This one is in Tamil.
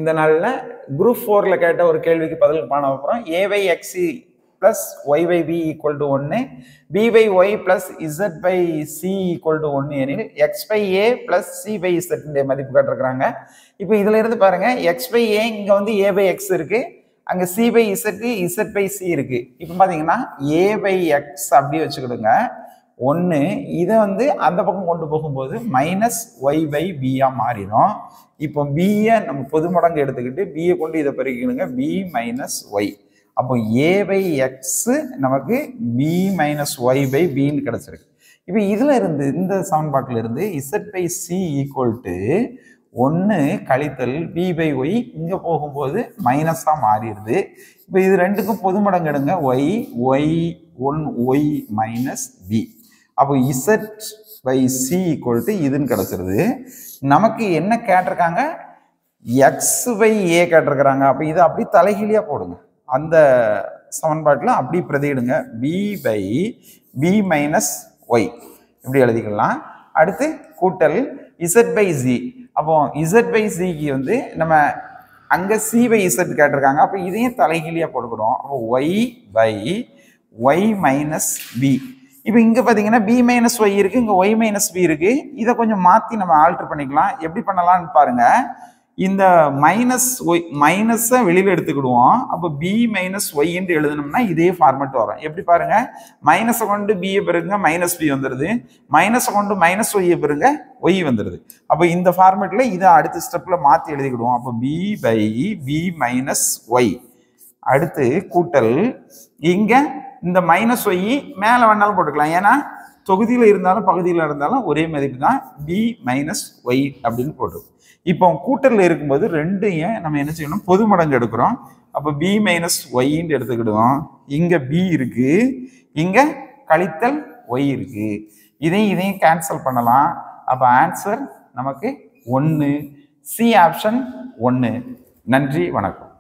இந்த நாளில் குரூப் ஃபோரில் கேட்ட ஒரு கேள்விக்கு பதில் காண போகிறோம் ஏவை எக்ஸி plus y by b equal to ஒன்று b by y plus z by c equal to ஒன்று எனில் x by a plus c by இசட்னுடைய மதிப்பு கேட்டிருக்கிறாங்க இப்போ இதில் இருந்து பாருங்க எக்ஸ் பை ஏ இங்கே வந்து ஏ பை எக்ஸ் இருக்குது அங்கே c by z z by c இருக்குது இப்போ பார்த்தீங்கன்னா ஏ பை எக்ஸ் அப்படியே வச்சுக்கிடுங்க ஒன்று இதை வந்து அந்த பக்கம் கொண்டு போகும்போது மைனஸ் ஒய் பை பியாக மாறிடும் இப்போ பியை நம்ம பொது மடங்கு எடுத்துக்கிட்டு பியை கொண்டு இதை பெருக்கிக்கணுங்க பி மைனஸ் ஒய் அப்போ ஏ பை எக்ஸு நமக்கு பி மைனஸ் ஒய் பை பின்னு கிடச்சிருக்கு இப்போ இதில் இருந்து இந்த சமன்பாட்டில் இருந்து z by c equal to ஒன்று கழித்தல் பி பை ஒய் இங்கே போகும்போது மைனஸாக மாறிடுது இப்போ இது ரெண்டுக்கும் பொது மடங்கு எடுங்க y y one y minus b அப்போ z by c equal to இதுன்னு கிடச்சிருது நமக்கு என்ன கேட்டிருக்காங்க எக்ஸ் பை ஏ கேட்டிருக்கிறாங்க அப்போ இதை அப்படி தலைகீழியாக போடுங்க அந்த சமன்பாட்டில் அப்படி பிரதியிடுங்க b by b minus y இப்படி எழுதிக்கலாம் அடுத்து கூட்டல் இசட் பை ஜி அப்போ இசட் பை ஜிக்கு வந்து நம்ம அங்கே சி பை இசட் கேட்டிருக்காங்க அப்போ இதையும் தலைகீழியாக போட்டுக்கிறோம் அப்போ y by y minus b இப்போ இங்கே பார்த்தீங்கன்னா பி மைனஸ் ஒய் இருக்குது இங்கே ஒய் மைனஸ் பி இருக்குது இதை கொஞ்சம் மாற்றி நம்ம ஆல்ட்ரு பண்ணிக்கலாம் எப்படி பண்ணலாம்னு பாருங்கள் இந்த மைனஸ் ஒய் மைனஸை வெளியில் எடுத்துக்கிடுவோம் அப்போ பி மைனஸ் ஒய்ன்னு எழுதணும்னா இதே ஃபார்மெட் வரும் எப்படி பாருங்க மைனஸை கொண்டு பிஏ பெருங்க மைனஸ் பி வந்துடுது மைனஸை கொண்டு மைனஸ் ஒய்யை பெருங்க ஒய் வந்துடுது அப்போ இந்த ஃபார்மெட்டில் இதை அடுத்த ஸ்டெப்பில் மாற்றி எழுதிக்கிடுவோம் அப்போ b by b minus y அடுத்து கூட்டல் இங்கே இந்த மைனஸ் ஒய் மேலே வேணாலும் போட்டுக்கலாம் ஏன்னா தொகுதியில் இருந்தாலும் பகுதியில் இருந்தாலும் ஒரே மதிப்பு தான் பி மைனஸ் ஒய் அப்படின்னு போட்டுருக்கும் இப்போ கூட்டலில் இருக்கும்போது ரெண்டையும் நம்ம என்ன செய்யணும் பொது மடங்கு எடுக்கிறோம் அப்போ பி மைனஸ் ஒய்ன்னு எடுத்துக்கிடுவோம் இங்கே பி இருக்கு இங்கே கழித்தல் ஒய் இருக்கு இதையும் இதையும் கேன்சல் பண்ணலாம் அப்போ ஆன்சர் நமக்கு ஒன்று சி ஆப்ஷன் ஒன்று நன்றி வணக்கம்